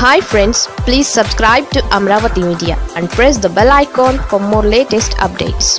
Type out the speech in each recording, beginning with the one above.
hi friends please subscribe to Amaravati media and press the bell icon for more latest updates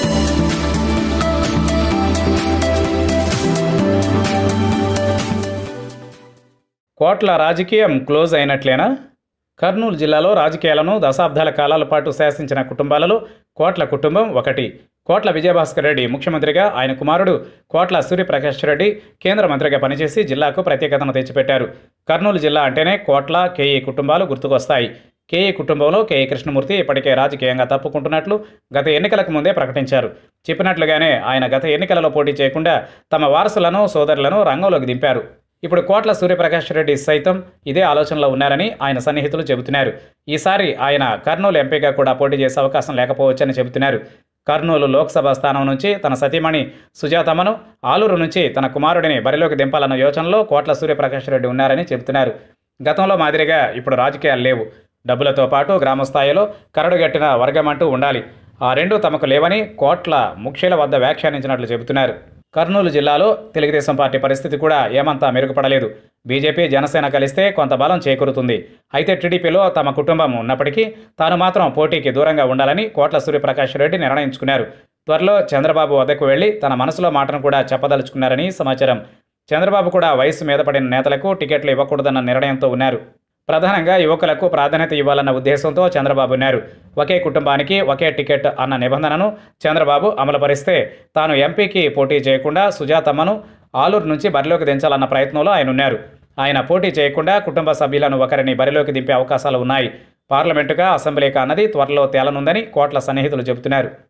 కోట్ల రాజకీయం close అయినట్లేనా Kurnool జిల్లాలో రాజకీయాలను దశాబ్దాల కాలాల పాటు శాసించిన కుటుంబాలలో కోట్ల కుటుంబం ఒకటి కోట్ల విజయభాస్కర్ రెడ్డి ముఖ్యమంత్రిగా ఆయన కుమారుడు కోట్ల సూర్యప్రకాష్ రెడ్డి కేంద్ర మంత్రిగా పనిచేసి జిల్లాకు ప్రత్యేకతను తెచ్చిపెట్టారు కర్నూలు జిల్లా అంటేనే కోట్ల కేఈ కుటుంబాలు గుర్తుకొస్తాయి కేఈ కుటుంబంలో కేఈ కృష్ణమూర్తి ఇప్పటికే రాజకీయంగా తప్పుకుంటున్నట్లు గత ఎన్నికలకు ముందే ప్రకటించారు చెప్పినట్లుగానే ఆయన గత ఎన్నికలలో పోటీ చేయకుండా తమ వారసులను సోదరులను రంగంలోకి దింపారు ఇప్పుడు కోట్ల సూర్యప్రకాష్ రెడ్డి సైతం ఇదే ఆలోచనలో ఉన్నారని ఆయన సన్నిహితులు చెబుతున్నారు ఈసారి ఆయన కర్నూలు ఎంపీగా కూడా పోటీ చేసే అవకాశం లేకపోవచ్చని చెబుతున్నారు కర్నూలు లోక్సభ స్థానం నుంచి తన సతీమణి సుజాతమ్మను ఆలూరు నుంచి తన కుమారుడిని బరిలోకి దింపాలన్న యోచనలో కోట్ల సూర్యప్రకాష్ రెడ్డి ఉన్నారని చెబుతున్నారు గతంలో మాదిరిగా ఇప్పుడు రాజకీయాలు లేవు డబ్బులతో పాటు గ్రామ స్థాయిలో కరడుగట్టిన వర్గం అంటూ ఉండాలి ఆ రెండు తమకు లేవని కోట్ల ముఖ్యుల వద్ద వ్యాఖ్యానించినట్లు చెబుతున్నారు కర్నూలు జిల్లాలో తెలుగుదేశం పార్టీ పరిస్థితి కూడా ఏమంతా మెరుగుపడలేదు బీజేపీ జనసేన కలిస్తే కొంత బలం చేకూరుతుంది అయితే టీడీపీలో తమ కుటుంబం ఉన్నప్పటికీ తాను మాత్రం పోటీకి దూరంగా ఉండాలని కోట్ల సూర్యప్రకాష్ రెడ్డి నిర్ణయించుకున్నారు త్వరలో చంద్రబాబు వద్దకు వెళ్లి తన మనసులో మాటను కూడా చెప్పదలుచుకున్నారని సమాచారం చంద్రబాబు కూడా వయసు మీద పడిన నేతలకు టికెట్లు ఇవ్వకూడదన్న నిర్ణయంతో ఉన్నారు ప్రధానంగా యువకులకు ప్రాధాన్యత ఇవ్వాలన్న ఉద్దేశంతో చంద్రబాబు ఉన్నారు ఒకే కుటుంబానికి ఒకే టికెట్ అన్న నిబంధనను చంద్రబాబు అమలుపరిస్తే తాను ఎంపీకి పోటీ చేయకుండా సుజాతమ్మను ఆలూరు నుంచి బరిలోకి దించాలన్న ప్రయత్నంలో ఆయన ఉన్నారు ఆయన పోటీ చేయకుండా కుటుంబ సభ్యులను ఒకరిని బరిలోకి దింపే అవకాశాలు ఉన్నాయి పార్లమెంటుగా అసెంబ్లీగా అన్నది త్వరలో తేలనుందని కోట్ల సన్నిహితులు చెబుతున్నారు